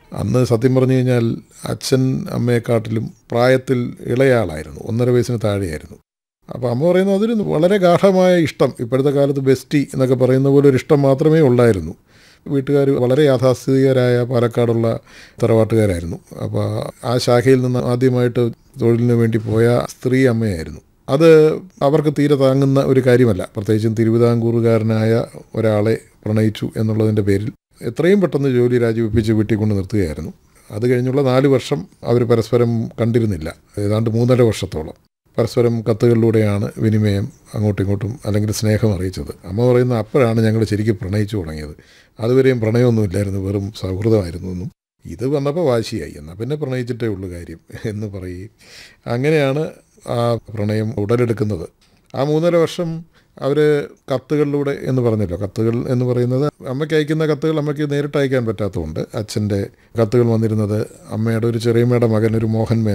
അന്ന് സത്യം പറഞ്ഞു കഴിഞ്ഞാൽ അച്ഛൻ അമ്മയെക്കാട്ടിലും പ്രായത്തിൽ ഇളയാളായിരുന്നു ഒന്നര വയസ്സിന് താഴെയായിരുന്നു അപ്പോൾ അമ്മ പറയുന്നത് അതൊരു വളരെ ഗാഠമായ ഇഷ്ടം ഇപ്പോഴത്തെ കാലത്ത് ബെസ്റ്റി എന്നൊക്കെ പറയുന്ന പോലെ ഒരു ഇഷ്ടം മാത്രമേ ഉള്ളായിരുന്നു വീട്ടുകാർ വളരെ യാഥാസ്ഥിതികരായ പാലക്കാടുള്ള തറവാട്ടുകാരായിരുന്നു അപ്പോൾ ആ ശാഖയിൽ നിന്ന് ആദ്യമായിട്ട് തൊഴിലിന് വേണ്ടി പോയ സ്ത്രീ അമ്മയായിരുന്നു അത് അവർക്ക് തീരെ താങ്ങുന്ന ഒരു കാര്യമല്ല പ്രത്യേകിച്ചും തിരുവിതാംകൂറുകാരനായ ഒരാളെ പ്രണയിച്ചു എന്നുള്ളതിൻ്റെ പേരിൽ എത്രയും പെട്ടെന്ന് ജോലി രാജിവെപ്പിച്ച് വീട്ടിൽ കൊണ്ട് നിർത്തുകയായിരുന്നു അത് കഴിഞ്ഞുള്ള നാല് വർഷം അവർ പരസ്പരം കണ്ടിരുന്നില്ല ഏതാണ്ട് മൂന്നര വർഷത്തോളം പരസ്പരം കത്തുകളിലൂടെയാണ് വിനിമയം അങ്ങോട്ടും ഇങ്ങോട്ടും അല്ലെങ്കിൽ സ്നേഹം അറിയിച്ചത് അമ്മ പറയുന്ന അപ്പോഴാണ് ഞങ്ങൾ ശരിക്കും പ്രണയിച്ചു തുടങ്ങിയത് അതുവരെയും പ്രണയമൊന്നുമില്ലായിരുന്നു വെറും സൗഹൃദമായിരുന്നു എന്നും ഇത് വന്നപ്പോൾ വാശിയായി എന്നാൽ പിന്നെ പ്രണയിച്ചിട്ടേ ഉള്ളൂ കാര്യം എന്ന് പറയുകയും അങ്ങനെയാണ് ആ പ്രണയം ഉടലെടുക്കുന്നത് ആ മൂന്നര വർഷം അവർ കത്തുകളിലൂടെ എന്ന് പറഞ്ഞല്ലോ കത്തുകൾ എന്ന് പറയുന്നത് അമ്മയ്ക്ക് അയക്കുന്ന കത്തുകൾ അമ്മയ്ക്ക് നേരിട്ട് അയക്കാൻ പറ്റാത്തതുകൊണ്ട് അച്ഛൻ്റെ കത്തുകൾ വന്നിരുന്നത് അമ്മയുടെ ഒരു ചെറിയമ്മയുടെ മകൻ ഒരു മോഹൻ മേനൻ